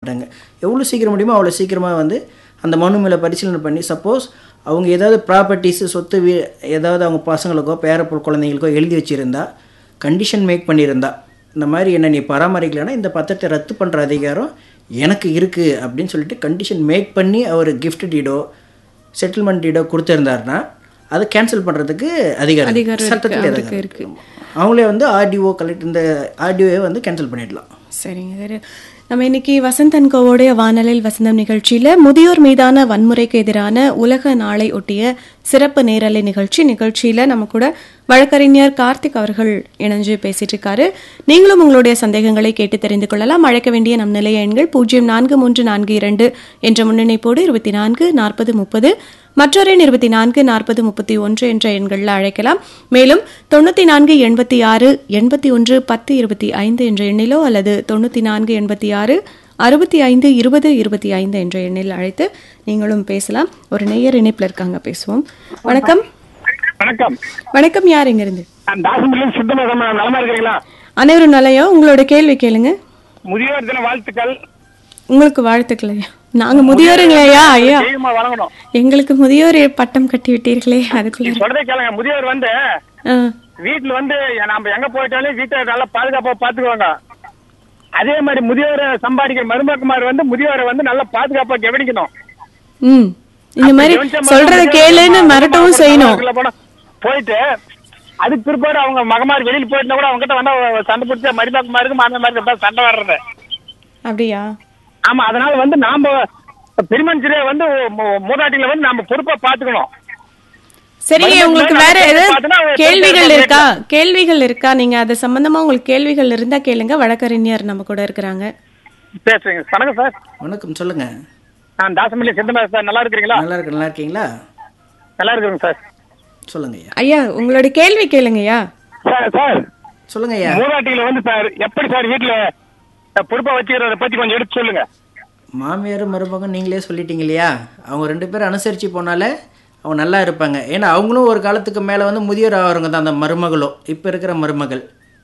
கூப்பிட்டாங்க எவ்வளோ சீக்கிரம் முடியுமோ அவ்வளோ சீக்கிரமாக வந்து அந்த மனு மேலே பரிசீலனை பண்ணி சப்போஸ் அவங்க ஏதாவது ப்ராப்பர்ட்டிஸு சொத்து வீ ஏதாவது அவங்க பசங்களுக்கோ பேர பொ- குழந்தைங்களுக்கோ எழுதி வச்சுருந்தா கண்டிஷன் மேக் பண்ணியிருந்தா இந்த மாதிரி என்ன நீ பராமரிக்கலைன்னா இந்த பத்திரத்தை ரத்து பண்ணுற அதிகாரம் எனக்கு இருக்குது அப்படின்னு சொல்லிட்டு கண்டிஷன் மேக் பண்ணி அவர் gift டீடோ செட்டில்மெண்ட் டீடோ கொடுத்துருந்தாருன்னா அதை கேன்சல் பண்ணுறதுக்கு அதிகாரம் அதிகாரம் இருக்கு, சட்டத்தில் அவருக்கு அதிகாரம் இருக்கு. அவங்களே வந்து ஆர்டிஓ கலெக்ட் இந்த ஆர்டிஓவை வந்து கேன்சல் பண்ணிடலாம் சரிங்க சரி நம்ம இன்னைக்கு வசந்தன் கோவோடைய வானலில் வசந்தம் நிகழ்ச்சியில முதியோர் மீதான வன்முறைக்கு எதிரான உலக நாளை ஒட்டிய சிறப்பு நேரலை நிகழ்ச்சி நிகழ்ச்சியில நம்ம கூட வழக்கறிஞர் கார்த்திக் அவர்கள் இணைஞ்சு பேசிட்டு இருக்காரு நீங்களும் உங்களுடைய சந்தேகங்களை கேட்டு தெரிந்து கொள்ளலாம் அழைக்க வேண்டிய நம் நிலைய எண்கள் பூஜ்ஜியம் நான்கு மூன்று நான்கு இரண்டு என்ற முன்னிணைப்போடு இருபத்தி நான்கு நாற்பது முப்பது மற்றொரு எண் இருபத்தி நான்கு நாற்பது முப்பத்தி ஒன்று என்ற எண்களில் அழைக்கலாம் மேலும் தொண்ணூற்றி நான்கு எண்பத்தி ஆறு எண்பத்தி ஒன்று பத்து இருபத்தி ஐந்து என்ற எண்ணிலோ அல்லது தொண்ணூற்றி நான்கு எண்பத்தி ஆறு அறுபத்தி ஐந்து இருபது இருபத்தி ஐந்து என்ற எண்ணில் அழைத்து நீங்களும் பேசலாம் ஒரு நேயர் இணைப்பில் இருக்காங்க பேசுவோம் வணக்கம் வணக்கம் வணக்கம் யார் இங்கிருந்து நான் தாசம்பள்ளி சுத்தமாக நலமா இருக்கிறீங்களா அனைவரும் நிலையோ உங்களோட கேள்வி கேளுங்க முதியோர் தின வாழ்த்துக்கள் உங்களுக்கு வாழ்த்துக்கள் ஐயா நாங்க முதியோருங்களையா ஐயா தெய்வமா வழங்கணும் எங்களுக்கு முதியோர் பட்டம் கட்டி விட்டீர்களே அதுக்குள்ள சொல்றதே கேளுங்க முதியோர் வந்து ஆ, வீட்டுல வந்து நாம எங்க போயிட்டாலும் வீட்டை நல்லா பாதுகாப்பா பாத்துக்குவாங்க அதே மாதிரி முதியோரை சம்பாதிக்கிற மருமக்குமார் வந்து முதியோரை வந்து நல்லா பாதுகாப்பா கவனிக்கணும் ம் இந்த மாதிரி கவனிச்சா மட்டும் சொல்றத முதியோர் கேளுன்னு மருமகமார் மிரட்டவும் செய்யணும் மருமகள்ல போனா போயிட்டு அதுக்கு பிற்பாடு அவங்க மகமார் வெளியில போயிட்டா கூட அவங்க கிட்ட வந்து சண்டை பிடிச்ச மருமக்குமாருக்கு மாமியார் மாதிரி சண்டை வர்றது அப்படியா ஆமா அதனால வந்து நாம பெருமனுஷரே வந்து மூ- மூதாட்டிகளை வந்து நாம பொறுப்பா பாத்துக்கணும் சரிங்க மருமகள் உங்களுக்கு மேல வேற நம்ம ஏதாவது பார்த்தோன்னா அவங்க கேள்விகள் பேசுறது இருக்கா கேள்விகள் இருக்கா நீங்க அது சம்பந்தமா உங்களுக்கு கேள்விகள் இருந்தா கேளுங்க வழக்கறிஞர் நம்ம கூட இருக்கிறாங்க பேசுறீங்க வணக்கம் சார் வணக்கம் சொல்லுங்கள் நான் தாசமல்லி சிந்தமா சார் நல்லா இருக்கிறீங்களா நல்லா இருக்கு நல்லா இருக்கீங்களா நல்லா இருக்கிறேங்க சார் சொல்லுங்க ஐயா ஐயா உங்களோட கேள்வி கேளுங்கய்யா சார் சார் சொல்லுங்க ஐயா மூதாட்டிகளை வந்து சார் எப்படி சார் வீட்டுல அஹ், பொறுப்பா வச்சுக்கிறத பத்தி கொஞ்சம் எடுத்து சொல்லுங்க மாமியார் மருமகன் நீங்களே சொல்லிட்டீங்க இல்லையா அவங்க ரெண்டு பேரும் அனுசரித்து போனாலே அவங்க நல்லா இருப்பாங்க ஏன்னா அவங்களும் ஒரு காலத்துக்கு மேலே வந்து முதியோர் ஆகிறவங்க தான் அந்த மருமகளும் இப்போ இருக்கிற மருமகள்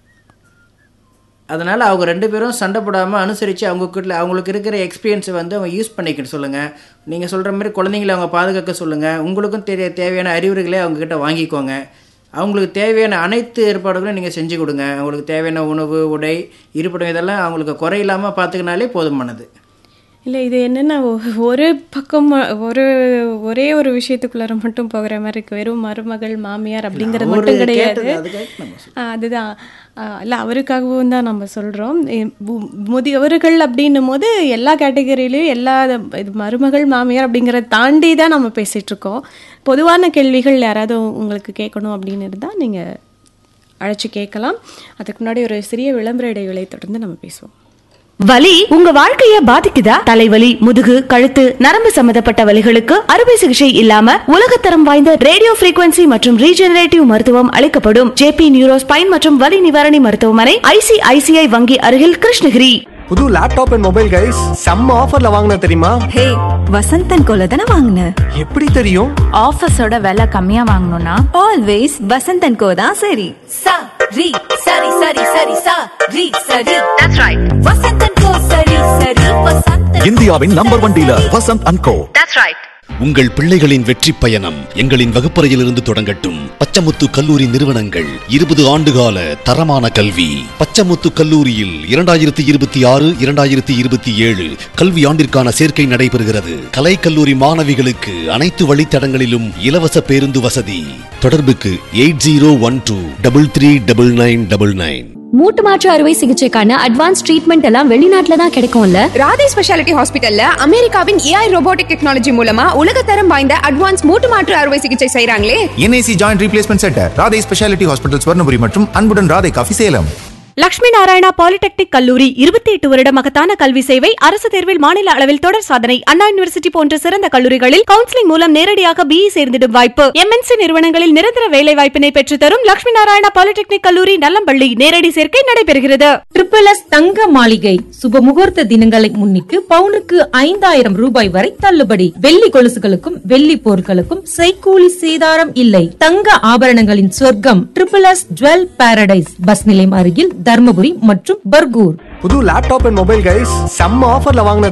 அதனால் அவங்க ரெண்டு பேரும் சண்டை போடாமல் அனுசரித்து அவங்க கிட்ட அவங்களுக்கு இருக்கிற எக்ஸ்பீரியன்ஸை வந்து அவங்க யூஸ் பண்ணிக்கிட்டு சொல்லுங்கள் நீங்கள் சொல்கிற மாதிரி குழந்தைங்களை அவங்க பாதுகாக்க சொல்லுங்கள் உங்களுக்கும் தெரிய தேவையான அறிவுரைகளை அவங்கக்கிட்ட வாங்கிக்கோங்க அவங்களுக்கு தேவையான அனைத்து ஏற்பாடுகளும் நீங்கள் செஞ்சு கொடுங்க அவங்களுக்கு தேவையான உணவு உடை இருப்பிடம் இதெல்லாம் அவங்களுக்கு குறையில்லாமல் பார்த்துக்கினாலே போதுமானது இல்ல இது என்னன்னா ஒ- ஒரு பக்கம் ஒரு ஒரே ஒரு விஷயத்துக்குள்ளார மட்டும் போகிற மாதிரி இருக்கு வெறும் மருமகள் மாமியார் அப்படிங்கிறது அவரு மட்டும் கிடையாது கேட்டது அதுக்காக நம்ம ஆ, அதுதான் ஆ, இல்ல அவருக்காகவும் தான் நம்ம சொல்றோம் எ- மு- முதியவர்கள் அப்படின்னும் போது எல்லா கேட்டகரியிலையும் எல்லா இது மருமகள் மாமியார் அப்படிங்கிறத தாண்டி தான் நம்ம பேசிட்டு இருக்கோம் பொதுவான கேள்விகள் யாராவது உங்களுக்கு கேட்கணும் அப்படின்னு இருந்தா நீங்க அழைச்சு கேட்கலாம் அதுக்கு முன்னாடி ஒரு சிறிய விளம்பர இடைவேளை தொடர்ந்து நம்ம பேசுவோம் வலி உங்க வாழ்க்கைய பாதிக்குதா தலைவலி முதுகு கழுத்து நரம்பு சம்பந்தப்பட்ட வலிகளுக்கு அறுவை சிகிச்சை இல்லாம உலகத்தரம் வாய்ந்த ரேடியோ frequency மற்றும் ரீஜெனரேட்டிவ் மருத்துவம் அளிக்கப்படும் ஜேபி நியூரோ ஸ்பைன் மற்றும் வலி நிவாரணி மருத்துவமனை ஐசிஐசிஐ வங்கி அருகில் கிருஷ்ணகிரி புது லேப்டாப் அண்ட் மொபைல் கைஸ் செம்ம ஆஃபர்ல வாங்கின தெரியுமா ஹே வசந்தன் கோல தானே வாங்கின எப்படி தெரியும் ஆஃபீஸோட விலை கம்மியா வாங்கணும்னா ஆல்வேஸ் வசந்தன் கோ தான் சரி sa ri sari sari sari sa ri sari that's right vasantan ko sari sari vasantan இந்தியாவின் number one dealer Vasanth and co that's right உங்கள் பிள்ளைகளின் வெற்றி பயணம் எங்களின் வகுப்பறையிலிருந்து தொடங்கட்டும் பச்சமுத்து கல்லூரி நிறுவனங்கள் இருபது ஆண்டுகால தரமான கல்வி பச்சமுத்து கல்லூரியில் இரண்டாயிரத்தி இருபத்தி ஆறு இரண்டாயிரத்தி இருபத்தி ஏழு கல்வி ஆண்டிற்கான சேர்க்கை நடைபெறுகிறது கலை கல்லூரி மாணவிகளுக்கு அனைத்து வழித்தடங்களிலும் இலவச பேருந்து வசதி தொடர்புக்கு eight zero one two double three double nine double nine மூட்டு மாற்று அறுவை சிகிச்சைக்கான அட்வான்ஸ் ட்ரீட்மெண்ட் எல்லாம் வெளிநாட்டுல தான் கிடைக்கும்ல ராதே ஸ்பெஷாலிட்டி ஹாஸ்பிட்டல்ல அமெரிக்காவின் ஏஐ ரோபோட்டிக் டெக்னாலஜி மூலமா உலகத்தரம் வாய்ந்த அட்வான்ஸ் மூட்டு மாற்று அறுவை சிகிச்சை செய்றாங்களே NIC joint replacement centre Radhai speciality hospital Swarnapuri மற்றும் அன்புடன் ராதை காஃபி சேலம் லட்சுமி நாராயணா பாலிடெக்னிக் கல்லூரி இருபத்தி எட்டு வருட மகத்தான கல்வி சேவை அரசு தேர்வில் மாநில அளவில் தொடர் சாதனை அண்ணா யூனிவர்சிட்டி போன்ற சிறந்த கல்லூரிகளில் கவுன்சிலிங் மூலம் நேரடியாக பிஇ சேர்ந்திடும் வாய்ப்பு எம்என்சி நிறுவனங்களில் நிரந்தர வேலை வாய்ப்பினை பெற்றுத்தரும் லட்சுமி நாராயணா பாலிடெக்னிக் கல்லூரி நல்லம்பள்ளி நேரடி சேர்க்கை நடைபெறுகிறது ட்ரிபிள் எஸ் தங்க மாளிகை சுப முகூர்த்த தினங்களை முன்னிட்டு பவுனுக்கு ஐந்தாயிரம் ரூபாய் வரை தள்ளுபடி வெள்ளி கொலுசுகளுக்கும் வெள்ளி பொருட்களுக்கும் செய்கூலி சேதாரம் இல்லை தங்க ஆபரணங்களின் சொர்க்கம் triple S jewel paradise bus நிலையம் அருகில் தர்மபுரி மற்றும் பர்கூர் புது லேப்டாப் அண்ட் மொபைல் கைஸ் செம்ம ஆஃபர்ல வாங்கின